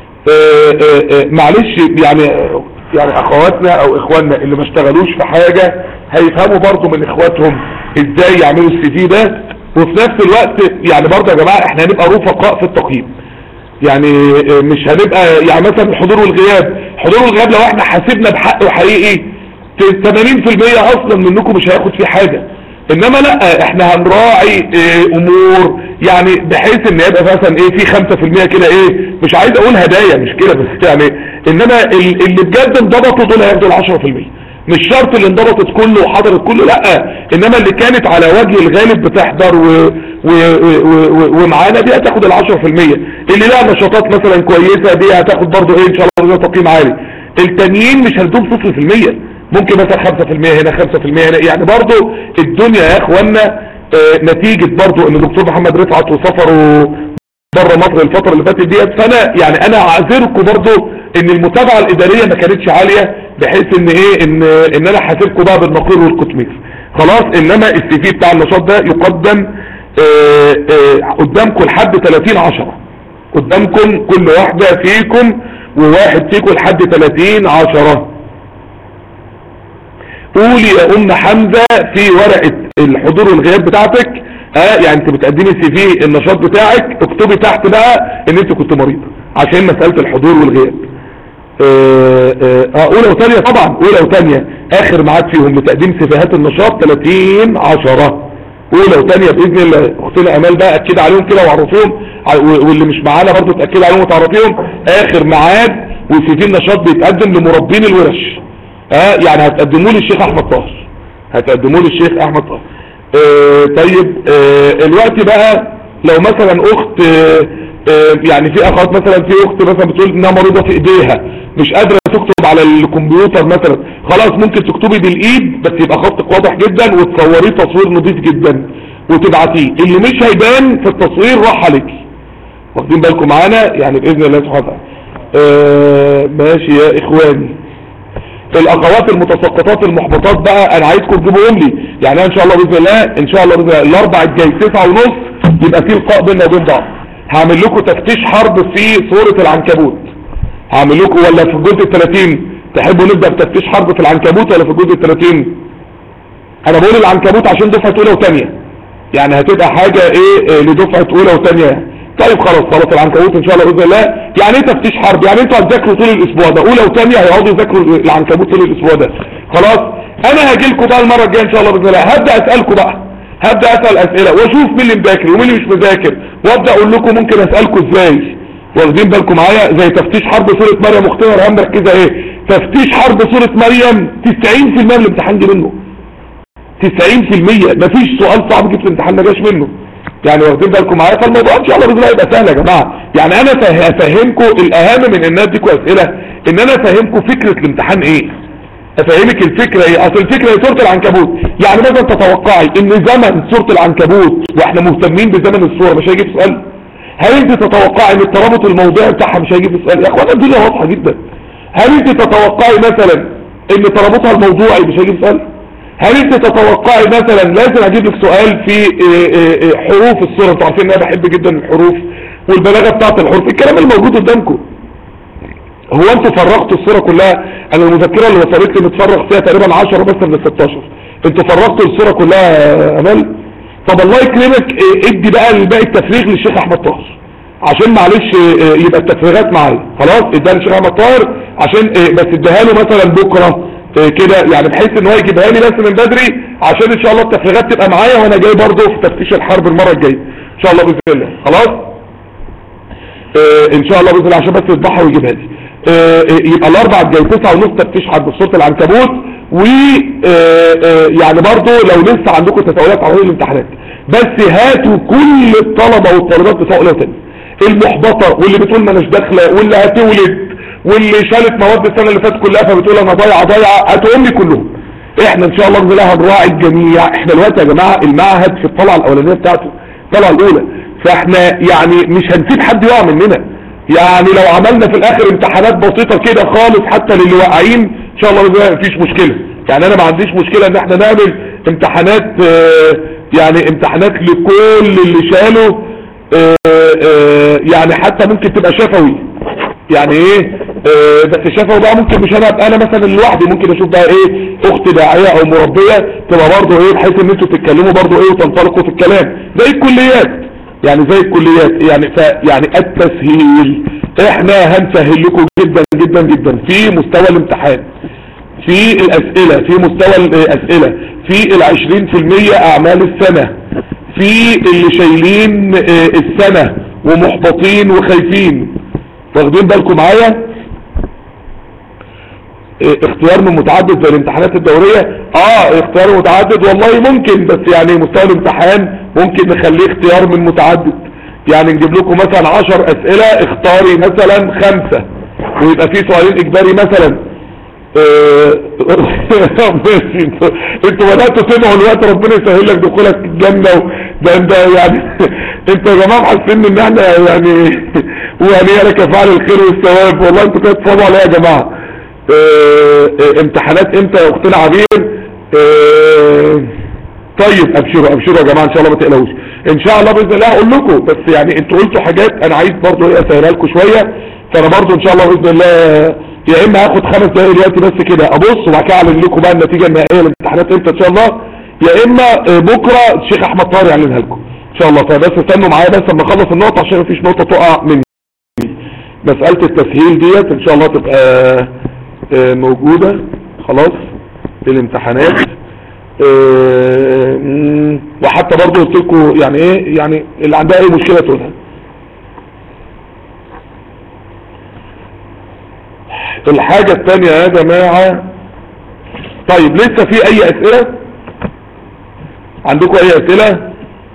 معلش يعني يعني اخواتنا او اخواننا اللي ما اشتغلوش في حاجة هيفهموا برضو من اخواتهم ازاي يعملوا السي في ده وفي نفس الوقت يعني برضو يا جماعة احنا هنبقى رفقاء في التقييم يعني مش هنبقى يعني مثلا الحضور والغياب الحضور والغياب لو احنا حاسبنا بحق وحقيقي 80% اصلا منكم مش هياخد فيه حاجة انما لا احنا هنراعي اه امور يعني بحيث ان يبقى مثلا ايه في 5% كده ايه مش عايز اقول هدايا مش كده بس يعني انما اللي بجد انضبطوا دول هياخدوا ال 10% مش شرط اللي انضبطت كله وحضرت كله لا انما اللي كانت على وجه الغالب بتحضر و... و... و... ومعانا دي هتاخد ال 10% اللي لها نشاطات مثلا كويسة دي هتاخد برضو ايه ان شاء الله تقييم عالي التانيين مش هتدوم 0% ممكن مثلا 5% هنا 5% هنا يعني برضو الدنيا يا اخوانا اه نتيجة برضو ان دكتور محمد رفعت وسفره بره مصر الفترة اللي فاتت ديت فانا يعني انا اعذركم برضو ان المتابعة الادارية ما كانتش عالية بحيث ان ايه ان ان انا حاسبكم بقى بالنقير والقطمير خلاص انما السي في بتاع النشاط ده يقدم اه اه قدامكم لحد 30 10 قدامكم كل واحدة فيكم وواحد فيكم لحد 30 10 قولي يا ام حمزة في ورقة الحضور والغياب بتاعتك اه يعني انت بتقدمي السي في النشاط بتاعك اكتبي تحت بقى ان انت كنت مريض عشان مسألة الحضور والغياب اه اه اولى وثانية طبعا اولى وثانية اخر ميعاد فيهم لتقديم سفاهات النشاط 30 10 اولى وثانية باذن الله اختنا امال بقى اكد عليهم كده وعرفيهم واللي مش معانا برضو تاكد عليهم وتعرفيهم اخر ميعاد وسي في النشاط بيتقدم لمربين الورش اه يعني هتقدموه للشيخ احمد طاهر هتقدموه للشيخ احمد طاهر اه طيب اه الوقت بقى لو مثلا اخت اه اه يعني في اخوات مثلا في اخت مثلا بتقول انها مريضة في ايديها مش قادرة تكتب على الكمبيوتر مثلا خلاص ممكن تكتبي بالايد بس يبقى خطك واضح جدا وتصوريه تصوير نظيف جدا وتبعتيه اللي مش هيبان في التصوير راح عليك واخدين بالكم معانا يعني باذن الله سبحانه وتعالى اه ماشي يا اخواني الاخوات المتساقطات المحبطات بقى انا عايزكم تجيبوهم لي يعني ان شاء الله باذن الله ان شاء الله باذن الله الاربع الجاي تسعة ونص يبقى في لقاء بيننا وبين بعض هعمل لكم تفتيش حرب في صورة العنكبوت هعمل لكم ولا في الجزء ال 30 تحبوا نبدا بتفتيش حرب في العنكبوت ولا في الجزء ال 30 انا بقول العنكبوت عشان دفعه اولى وثانيه يعني هتبقى حاجة ايه إيه لدفعة اولى وثانية يعني طيب خلاص خلاص العنكبوت ان شاء الله باذن الله يعني ايه تفتيش حرب يعني انتوا هتذاكروا طول الاسبوع ده اولى وثانيه هيقعدوا يذاكروا العنكبوت طول الاسبوع ده خلاص انا هاجي لكم بقى المره الجايه ان شاء الله باذن الله هبدا اسالكم بقى هبدا اسال اسئله واشوف مين اللي مذاكر ومين اللي مش مذاكر وابدا اقول لكم ممكن اسالكم ازاي واخدين بالكم معايا زي تفتيش حرب سوره مريم اختنا هم مركزه ايه تفتيش حرب سوره مريم 90% من الامتحان جه منه 90% مفيش سؤال صعب جه في الامتحان ما جاش منه يعني واخدين بالكم معايا فالموضوع ان شاء الله باذن الله يبقى سهل يا جماعه يعني انا فه- افهمكم الاهم من ان اديكم اسئله ان انا افهمكم فكره الامتحان ايه افهمك الفكره ايه اصل الفكره هي سوره العنكبوت يعني مثلا تتوقعي ان زمن سوره العنكبوت واحنا مهتمين بزمن السوره مش هيجي في سؤال هل انت تتوقعي ان الترابط الموضعي بتاعها مش هيجي في سؤال يا اخوانا الدنيا واضحه جدا هل انت تتوقعي مثلا ان ترابطها الموضوعي مش هيجي في سؤال هل انت تتوقعي مثلا لازم اجيب لك سؤال في اه، اه، اه، حروف السوره انتوا عارفين ان انا بحب جدا الحروف والبلاغه بتاعت الحروف الكلام اللي موجود قدامكم هو انتوا فرغتوا الصورة كلها انا المذكرة اللي وصلت لي متفرغ فيها تقريبا 10 بس من ال 16 انتوا فرغتوا الصورة كلها يا امال طب الله يكرمك اه، ادي بقى الباقي التفريغ للشيخ احمد طاهر عشان معلش اه، اه، يبقى التفريغات معايا خلاص اديها للشيخ احمد طاهر عشان اه، بس اديها له مثلا بكره اه، كده يعني بحيث ان هو يجيبها لي بس من بدري عشان ان شاء الله التفريغات تبقى معايا وانا جاي برضه في تفتيش الحرب المره الجايه ان شاء الله باذن الله خلاص آه، ان شاء الله باذن الله عشان بس يصبحها ويجيبها لي آه، آه، يبقى الاربع الجاي تسعة ونص تفتيش حد بصوره العنكبوت و آه، آه، يعني برضو لو لسه عندكم تساؤلات على الامتحانات بس هاتوا كل الطلبه والطالبات بتوع اولى وثانيه المحبطه واللي بتقول ما اناش داخله واللي هتولد واللي شالت مواد السنه اللي فاتت كلها فبتقول انا ضايعه ضايعه هاتوهم لي كلهم احنا ان شاء الله باذن الله هنراعي الجميع احنا دلوقتي يا جماعه المعهد في الطلعه الاولانيه بتاعته الطلعه الاولى فاحنا يعني مش هنسيب حد يقع مننا يعني لو عملنا في الاخر امتحانات بسيطه كده خالص حتى للي واقعين ان شاء الله باذن الله مفيش مشكله يعني انا ما عنديش مشكله ان احنا نعمل امتحانات آه، يعني امتحانات لكل اللي شالوا آه، آه، يعني حتى ممكن تبقى شفوي يعني ايه آه، بس شفوي بقى ممكن مش انا ابقى انا مثلا لوحدي ممكن اشوف بقى ايه اخت داعيه او مربيه تبقى برضه ايه بحيث ان انتوا تتكلموا برضه ايه وتنطلقوا في الكلام زي الكليات يعني زي الكليات يعني ف يعني التسهيل احنا هنسهل لكم جدا جدا جدا في مستوى الامتحان في الاسئلة في مستوى الاسئلة في العشرين في المية اعمال السنة في اللي شايلين آه، السنة ومحبطين وخايفين واخدين بالكم معايا اه، اختيار من متعدد زي الامتحانات الدورية اه اختيار متعدد والله ممكن بس يعني مستوى الامتحان ممكن نخليه اختيار من متعدد يعني نجيب لكم مثلا عشر اسئلة اختاري مثلا خمسة ويبقى في سؤالين اجباري مثلا اه، ماشي انتوا انتوا بدأتوا تدعوا الوقت ربنا يسهل لك دخولك الجنة و- ده انت يعني انتوا يا جماعة حاسين ان احنا يعني وهنيئا لك فعل الخير والثواب والله انتوا كده تصابوا عليا يا جماعة اه، اه، امتحانات امتى يا اختنا عبير اه، طيب ابشروا ابشروا يا جماعه ان شاء الله ما تقلقوش ان شاء الله باذن الله هقول لكم بس يعني انتوا قلتوا حاجات انا عايز برضه ايه اسهلها لكم شويه فانا برضه ان شاء الله باذن الله يا اما هاخد خمس دقايق دلوقتي بس كده ابص وبعد كده اعلن لكم بقى النتيجه النهائيه للامتحانات امتى ان شاء الله يا اما اه، بكره الشيخ احمد طاهر يعلنها لكم ان شاء الله فبس استنوا معايا بس اما اخلص النقطه عشان مفيش نقطه تقع مني مساله التسهيل ديت ان شاء الله تبقى اه، موجوده خلاص في الامتحانات آه، مم، وحتى برضه قلت لكم يعني ايه يعني اللي عندها اي مشكله تقولها الحاجه الثانيه يا جماعه طيب لسه في اي اسئله عندكم اي اسئله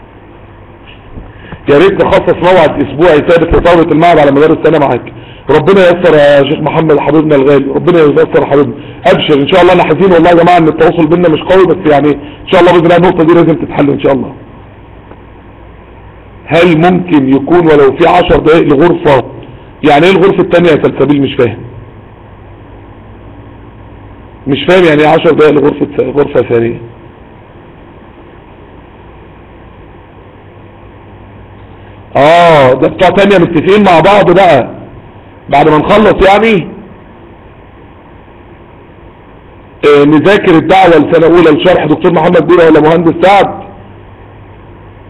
يا ريت نخصص موعد اسبوعي ثابت لطاوله المعهد على مدار السنه معاك ربنا ييسر يا شيخ محمد حبيبنا الغالي ربنا ييسر حبيبنا ابشر ان شاء الله انا حزين والله يا جماعه ان التواصل بينا مش قوي بس يعني ان شاء الله باذن الله النقطه دي لازم تتحل ان شاء الله هل ممكن يكون ولو في 10 دقائق لغرفه يعني ايه الغرفه الثانيه يا سلسبيل مش فاهم مش فاهم يعني ايه 10 دقائق لغرفه غرفه ثانيه اه ده بتوع تانية متفقين مع بعض بقى بعد ما نخلص يعني آه نذاكر الدعوة لسنة اولى لشرح دكتور محمد بيرة ولا مهندس سعد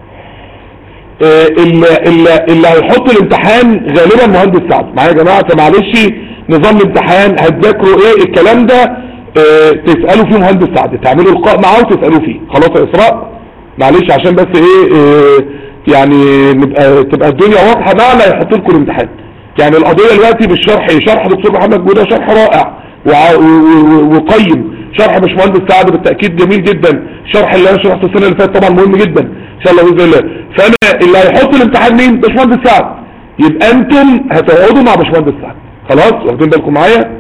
آه، اللي, اللي, اللي هيحط الامتحان غالبا مهندس سعد معايا يا جماعه فمعلش نظام الامتحان هتذاكروا ايه الكلام ده اه تسالوا فيه مهندس سعد تعملوا لقاء معاه وتسالوا فيه خلاص يا اسراء معلش عشان بس ايه اه يعني نبقى تبقى الدنيا واضحه مع اللي هيحط لكم الامتحان يعني القضيه دلوقتي بالشرح شرح دكتور محمد جوده شرح رائع وع- و- و- وقيم شرح باشمهندس سعد بالتاكيد جميل جدا شرح اللي انا شرحته السنه اللي فاتت طبعا مهم جدا ان شاء الله باذن الله فانا اللي هيحط الامتحان مين باشمهندس سعد يبقى انتم هتقعدوا مع باشمهندس سعد خلاص واخدين بالكم معايا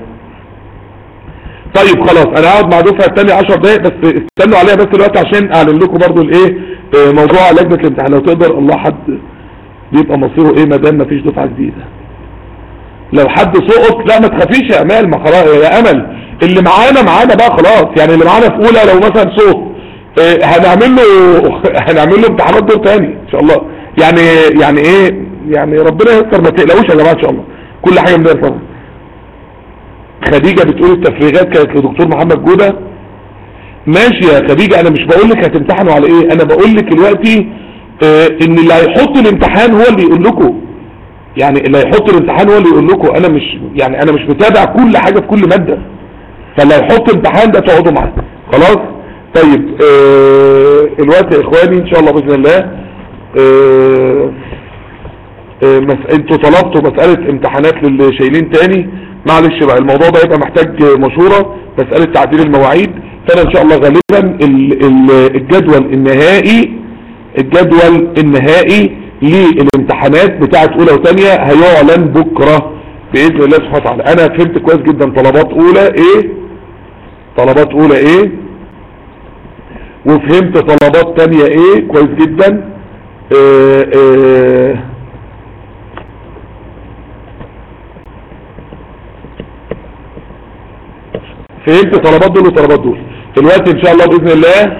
طيب خلاص انا هقعد مع دفعه الثانيه 10 دقايق بس استنوا عليها بس دلوقتي عشان اعلن لكم برضو الايه آه، موضوع لجنه الامتحان لو تقدر الله حد بيبقى مصيره ايه ما دام مفيش دفعه جديده لو حد سقط لا ما تخافيش يا امال ما خلاص يا امل اللي معانا معانا بقى خلاص يعني اللي معانا في اولى لو مثلا سقط آه، هنعمل له هنعمل له امتحانات دور تاني ان شاء الله يعني يعني ايه يعني ربنا يستر ما تقلقوش يا جماعه ان شاء الله كل حاجه من الفضل خديجه بتقول التفريغات كانت لدكتور محمد جوده ماشي يا خديجه انا مش بقول لك هتمتحنوا على ايه انا بقول لك دلوقتي آه، ان اللي هيحط الامتحان هو اللي يقول لكم يعني اللي هيحط الامتحان هو اللي يقول لكم انا مش يعني انا مش متابع كل حاجه في كل ماده فاللي هيحط امتحان ده تقعدوا معاه خلاص طيب آه الوقت يا اخواني ان شاء الله باذن الله آه آه مس... انتوا طلبتوا مسألة امتحانات للي شايلين تاني معلش بقى الموضوع ده يبقى محتاج مشورة مسألة تعديل المواعيد فانا ان شاء الله غالبا ال... ال... الجدول النهائي الجدول النهائي للامتحانات بتاعت اولى وثانيه هيعلن بكرة باذن الله سبحانه وتعالى انا فهمت كويس جدا طلبات اولى ايه طلبات اولى ايه وفهمت طلبات تانية ايه كويس جدا آه آه فهمت طلبات دول وطلبات دول دلوقتي ان شاء الله باذن الله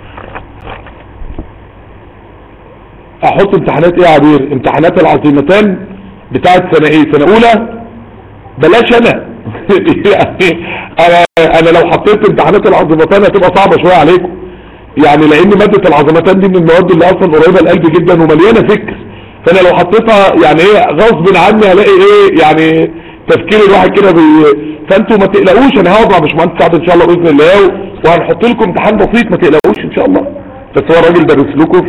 احط امتحانات ايه يا عبير امتحانات العظيمتان بتاعت سنة ايه سنة اولى بلاش انا يعني انا انا لو حطيت امتحانات العظيمتان هتبقى صعبة شوية عليكم يعني لان مادة العظمتان دي من المواد اللي اصلا قريبة لقلبي جدا ومليانة فكر فانا لو حطيتها يعني ايه غصب عني هلاقي ايه يعني تفكير الواحد كده بي... فانتوا ما تقلقوش انا هقعد مع باشمهندس سعد ان شاء الله باذن الله وهنحط لكم امتحان بسيط ما تقلقوش ان شاء الله بس هو الراجل دارس لكم ف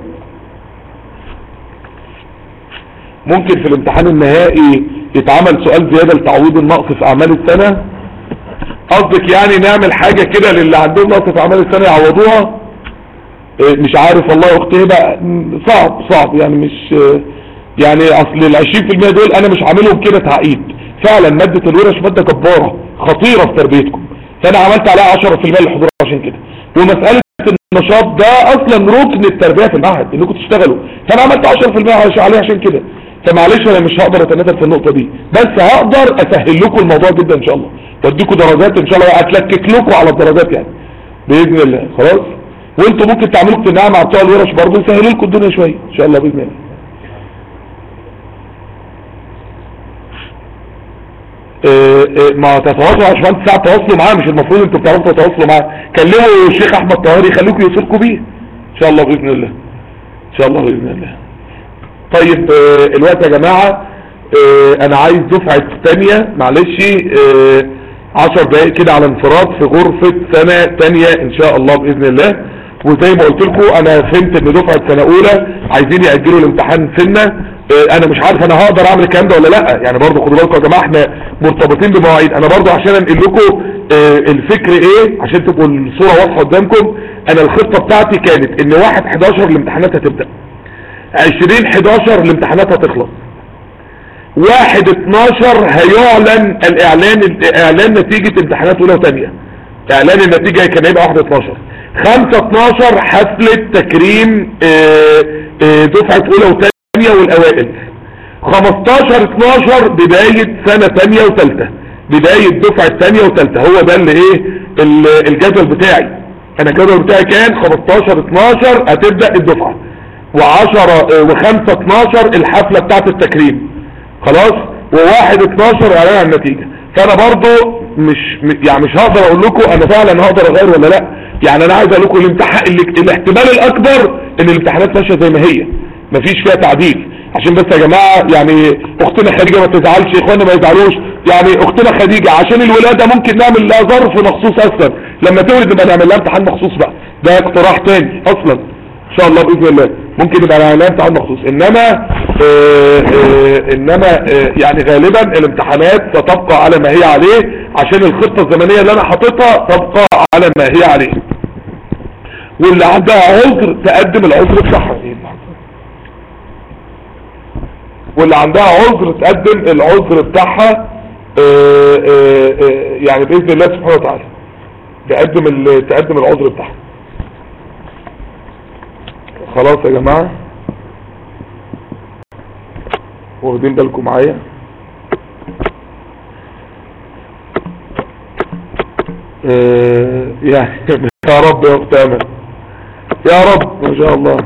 ممكن في الامتحان النهائي يتعمل سؤال زيادة لتعويض النقص في اعمال السنة قصدك يعني نعمل حاجة كده للي عندهم نقص في اعمال السنة يعوضوها إيه، مش عارف والله يا اختي بقى صعب صعب يعني مش يعني اصل ال 20% دول انا مش عاملهم كده تعقيد فعلا مادة الورش مادة جبارة خطيرة في تربيتكم فانا عملت عليها 10% للحضور عشان كده ومسألة النشاط ده اصلا ركن التربية في المعهد انكم تشتغلوا فانا عملت 10% عش- عليه عشان كده فمعلش انا مش هقدر اتنازل في النقطة دي بس هقدر اسهل لكم الموضوع جدا ان شاء الله واديكم درجات ان شاء الله اتلكك لكم على الدرجات يعني باذن الله خلاص وانتوا ممكن تعملوا اجتماع مع بتوع الورش برضه يسهلوا لكم الدنيا شويه ان شاء الله باذن الله آه، آه، ما تتواصلوا يا باشمهندس ساعه تواصلوا معاه مش المفروض انتوا بتعرفوا تتواصلوا معاه كلموا الشيخ احمد طاهر يخليكم يوصلكم بيه ان شاء الله باذن الله ان شاء الله باذن الله طيب آه، الوقت يا جماعه آه، انا عايز دفعه ثانيه معلش آه، عشر دقايق كده على انفراد في غرفة سنة تانية ان شاء الله باذن الله وزي ما قلت لكم انا فهمت ان دفعة سنة اولى عايزين يأجلوا الامتحان سنة اه انا مش عارف انا هقدر اعمل الكلام ده ولا لا يعني برضو خدوا بالكم يا جماعة احنا مرتبطين بمواعيد انا برضو عشان انقل لكم اه الفكر ايه عشان تبقوا الصورة واضحة قدامكم انا الخطة بتاعتي كانت ان واحد 11 الامتحانات هتبدأ 20 11 الامتحانات هتخلص واحد اتناشر هيعلن الاعلان اعلان نتيجة امتحانات اولى وثانيه اعلان النتيجة كان هيبقى واحد اتناشر خمسة اتناشر حفلة تكريم اه اه دفعة اولى وثانيه والاوائل خمستاشر اتناشر بداية سنة ثانيه وثالثة بداية دفعة ثانيه وثالثة هو ده اللي ايه ال- الجدول بتاعي انا الجدول بتاعي كان خمستاشر اتناشر هتبدأ الدفعة وعشرة اه وخمسة اتناشر الحفلة بتاعت التكريم خلاص وواحد اتناشر اعلان عن النتيجة فانا برضو مش م- يعني مش هقدر اقول لكم انا فعلا هقدر اغير ولا لا يعني انا عايز اقول لكم الامتحان ال- الاحتمال الاكبر ان الامتحانات ماشيه زي ما هي مفيش فيها تعديل عشان بس يا جماعة يعني اختنا خديجة ما تزعلش اخوانا ما يزعلوش يعني اختنا خديجة عشان الولادة ممكن نعمل لها ظرف مخصوص اصلا لما تولد نبقى نعمل لها امتحان مخصوص بقى ده اقتراح تاني اصلا ان شاء الله باذن الله ممكن نبقى نعمل لها امتحان مخصوص انما آه آه انما آه يعني غالبا الامتحانات ستبقى على ما هي عليه عشان الخطة الزمنية اللي انا حاططها تبقى على ما هي عليه واللي عندها عذر تقدم العذر بتاعها واللي عندها عذر تقدم العذر بتاعها آه، آه، آه، يعني بإذن الله سبحانه وتعالى تقدم ال- تقدم العذر بتاعها خلاص يا جماعة واخدين بالكم معايا آه، يعني يا رب يا اخت امل يا رب ما شاء الله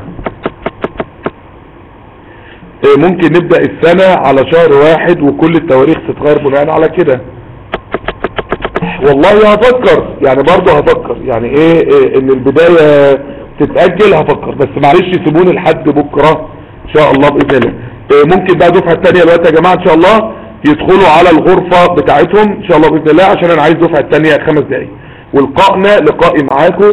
آه، ممكن نبدأ السنة على شهر واحد وكل التواريخ تتغير بناء على كده والله هفكر يعني برضه هفكر يعني ايه, إيه ان البداية تتأجل هفكر بس معلش سيبوني لحد بكرة ان شاء الله بإذن الله إيه ممكن بقى دفعة تانية دلوقتي يا جماعة ان شاء الله يدخلوا على الغرفة بتاعتهم ان شاء الله بإذن الله عشان انا عايز دفعة تانية خمس دقايق ولقائنا لقائي معاكم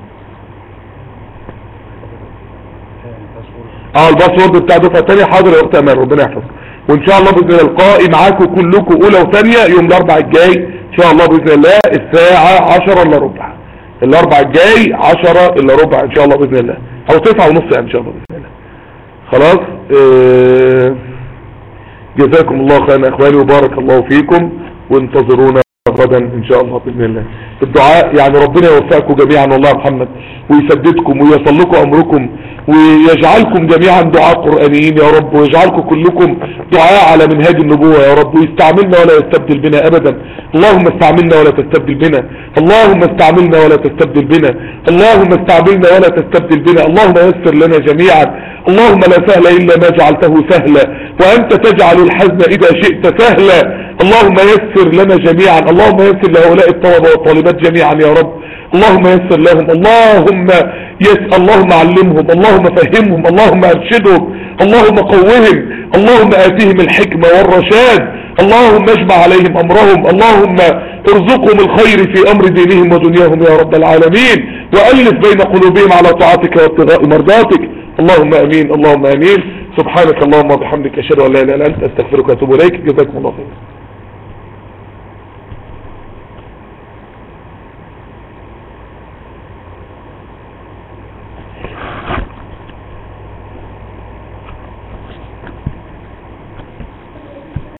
اه الباسورد بتاع دفعة تانية حاضر يا اخت امان ربنا يحفظك وان شاء الله باذن الله لقائي معاكم كلكم اولى وثانيه يوم الاربع الجاي ان شاء الله باذن الله الساعه 10 الا ربع الاربع الجاي 10 الا ربع ان شاء الله باذن الله او 9 ونص يعني ان شاء الله باذن الله خلاص آه، جزاكم الله خيرا اخواني وبارك الله فيكم وانتظرونا غدا ان شاء الله باذن الله الدعاء يعني ربنا يوفقكم جميعا والله يا محمد ويسددكم ويصل لكم امركم ويجعلكم جميعا دعاء قرآنيين يا رب ويجعلكم كلكم دعاء على منهاج النبوة يا رب ويستعملنا ولا يستبدل بنا ابدا اللهم استعملنا ولا تستبدل بنا اللهم استعملنا ولا تستبدل بنا اللهم استعملنا ولا تستبدل بنا اللهم يسر لنا جميعا اللهم لا سهل الا ما جعلته سهلا وانت تجعل الحزن اذا شئت سهلا اللهم يسر لنا جميعا اللهم يسر لهؤلاء الطلبة والطالبات جميعا يا رب اللهم يسر لهم اللهم يس اللهم علمهم اللهم فهمهم اللهم ارشدهم اللهم قوهم اللهم اتهم الحكمة والرشاد اللهم اجمع عليهم امرهم اللهم ارزقهم الخير في امر دينهم ودنياهم يا رب العالمين والف بين قلوبهم على طاعتك وابتغاء مرضاتك اللهم امين اللهم امين سبحانك اللهم وبحمدك اشهد ان لا اله الا انت استغفرك واتوب اليك جزاكم الله خير